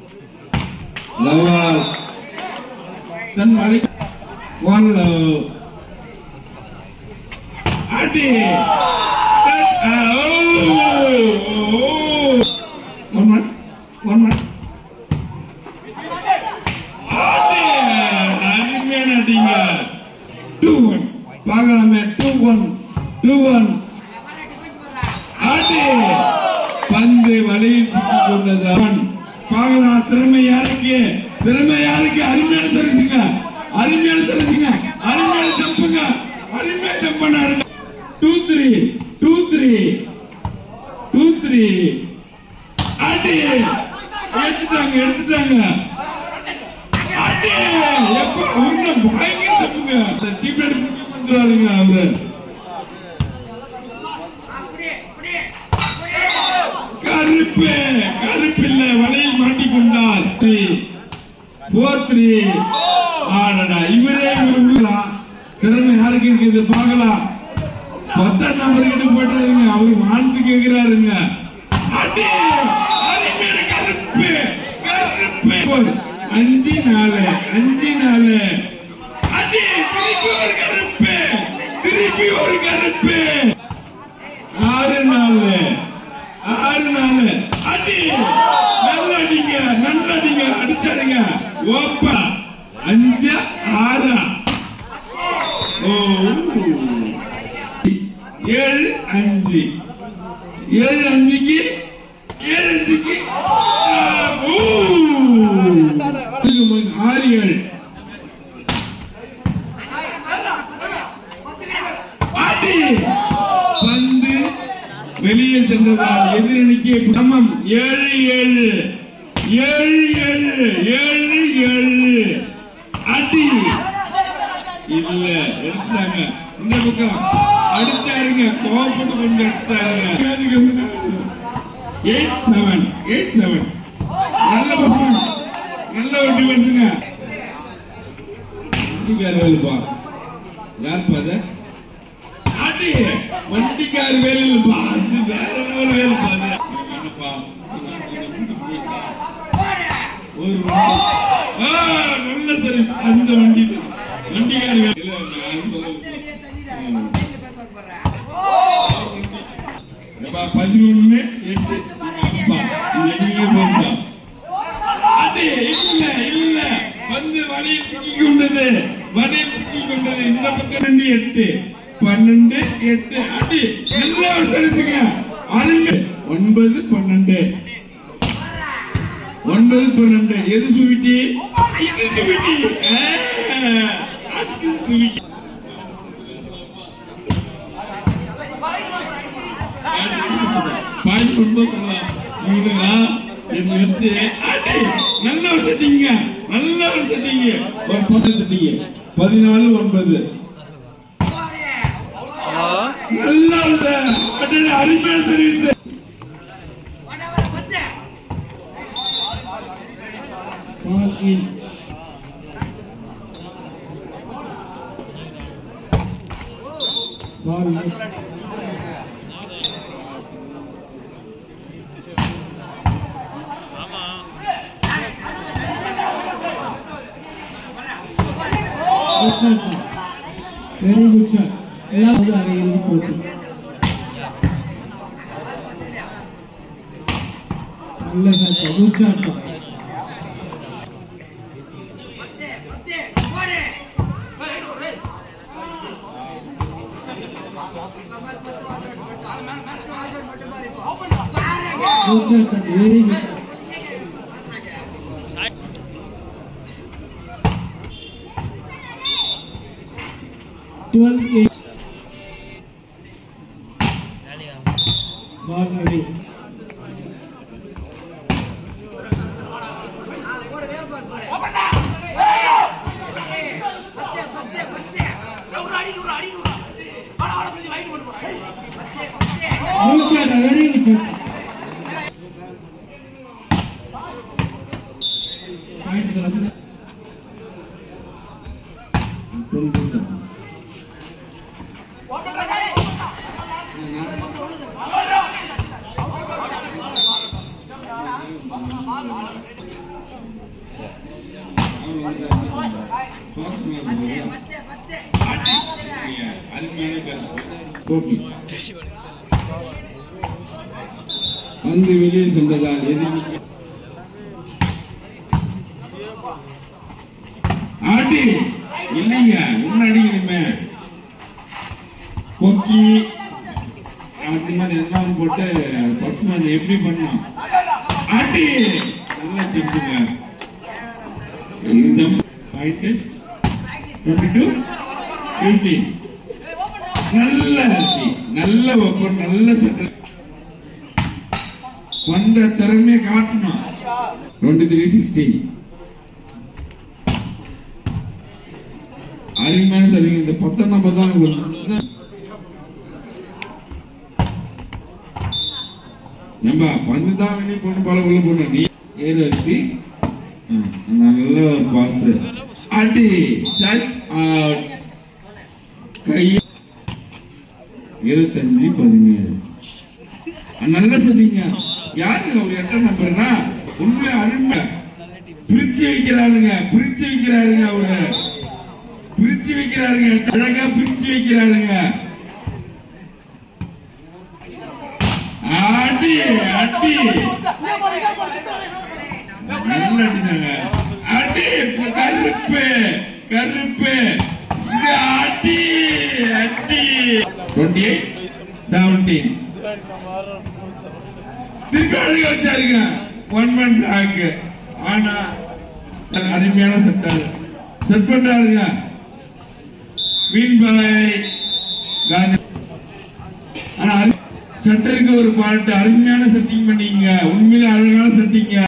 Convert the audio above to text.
Love தன் வழி one love அடி ஒன் மட் ஒன் மட் அருமையான அடிங்க டூ ஒன் பார்க்கலாமே டூ ஒன் டூ ஒன் ஆட்டு பந்து வலையில் சிக்கிக் கொண்டது அவன் பார்க்கலாம் திறமை யாருக்கு திறமை யாருக்கு அருமையான தெரிஞ்சுங்க அருமையான தெரிஞ்சுங்க அருமையான ஜம்புங்க அருமையான ஜம்ப் பண்ணாருங்க two three two three two three ஆட்டி எடுத்துட்டாங்க எடுத்துட்டாங்க ஆட்டி எப்ப உன்ன பயங்கர ஜம்புங்க அந்த டீம் எடுத்து கொண்டு வாருங்க அவரு கருப்பு கருப்பு இல்ல வலையில் மாட்டிக்கொண்டார் போர் த்ரீ ஆடடா இவரே இவர் உள்ளலாம் திறமை யாருக்கு இருக்குது பார்க்கலாம் பத்தாம் நம்பர் கிட்ட போட்டுருங்க அவரு வாழ்ந்து கேட்கிறாருங்க அடி அருமையான கருப்பு கருப்பு போர். அஞ்சு நாலு அஞ்சு நாலு அடி திருப்பி ஒரு கருப்பு திருப்பி ஒரு கருப்பு ஆறு நாலு ஆறு நாலு அடி நல்ல அடிங்க நல்ல அடிங்க அடிச்சாருங்க ஓப்பா அஞ்சு ஆறா ஓ ஏழு அஞ்சு ஏழு அஞ்சுக்கு ஏழு அஞ்சுக்கு ஆ, ஊ. ஆறு ஏழு பாட்டி பந்து வெளியே சென்றதால் எதிரணிக்கு சமம் ஏழு ஏழு ஏழு ஏழு ஏழு ஏழு அடி இல்ல எடுத்தாங்க இந்த பக்கம் அடுத்தாருங்க கோவப்பட்டு கொண்டு எடுத்தாருங்க எயிட் செவன் எயிட் செவன் நல்ல பக்கம் நல்ல ஒரு டிஃபென்ஸுங்க வேலுப்பா யார் பாத அடி வண்டிக்கார் வேலுப்பா அது வேற லெவல் வேலுப்பா அது என்னப்பா ஒரு வண்டி. ஆ, நல்ல சரி அந்த வண்டி தான் வண்டிக்கார் வேலு இல்ல, நான் சொல்ல- எப்பா, பதினொன்னு எட்டு அப்பா இது எங்கேயே போகுதா அது இல்ல இல்ல வந்து வலையில் சிக்கிக் கொண்டது வலையில் சிக்கிக் கொண்டது இந்த பக்கம் ரெண்டு எட்டு பன்னெண்டு எட்டு அடி நல்ல ஒரு சரிசுங்க அருங்க ஒன்பது பன்னெண்டு ஒன்பது பன்னெண்டு எது சுவிட்டி இது சுவிட்டி ஆ, அது சுவிட்டி பாயிண்ட் ஒன்பது இவங்களா என்ன எடுத்து அடி நல்ல ஒரு செட்டிங்க நல்ல ஒரு செட்டிங்க ஒரு பத்து செட்டிங்க பதினாலு ஒன்பது நல்ல ஒரு அடி அருமையான சர்வீஸ் வெரி குட் ஷாட் எல்லாம் வந்து அரை இறுதி போட்டு நல்ல shot good shot good shot very good twelve eight ball அடி good shot very good shot point சொல்லுங்க வந்து வெளியே சென்றதால் எதிர்ப்பு ஆட்டி இல்லைங்க முன்னாடி இனிமே கொக்கி அந்த மாதிரி எல்லாம் போட்டு பர்ஃபார்மன்ஸ் எப்படி பண்ணோம் ஆட்டி நல்லா திட்டுங்க இந்த பாயிண்ட் டுவெண்ட்டி டூ ஃபிஃப்டீன் நல்ல அரிசி நல்ல ஒப்பன் நல்ல சட்டை வந்த திறமையை காட்டணும் டுவெண்ட்டி த்ரீ சிக்ஸ்டீன் அருமையான சரிங்க இந்த பத்தாம் நம்பர் தான் உங்களுக்கு ஏம்பா பந்து தான் வெளியே பொண்ணு பால உள்ள பொண்ணு நீ ஏழு வச்சு ம், நல்ல ஒரு பாஸ் அடி டச் அவுட் கை இருபத்தஞ்சு பதினேழு நல்லா சொன்னீங்க யாருங்க ஒரு எட்டாம் நம்பர்னா உண்மை அருமை பிரிச்சு வைக்கிறாருங்க பிரிச்சு வைக்கிறாருங்க அவரு பிரிச்சு வைக்கிறாருங்க அழகா பிரிச்சு வைக்கிறாருங்க அடி அடி நல்ல அடிதாங்க அடி கருப்பு கருப்பு இங்க அடி அடி டுவெண்ட்டி எயிட் செவன்டீன் திருப்பி அழுக வச்சாருங்க ஒன் மந்த் ஆக்கு ஆனா அருமையான சட்டம் செட் பண்றாருங்க மீன் பாய் காந்தி ஆனா சட்டருக்கு ஒரு பாட்டு அருமையான செட்டிங் பண்ணீங்க உண்மையிலே அழகான செட்டிங்க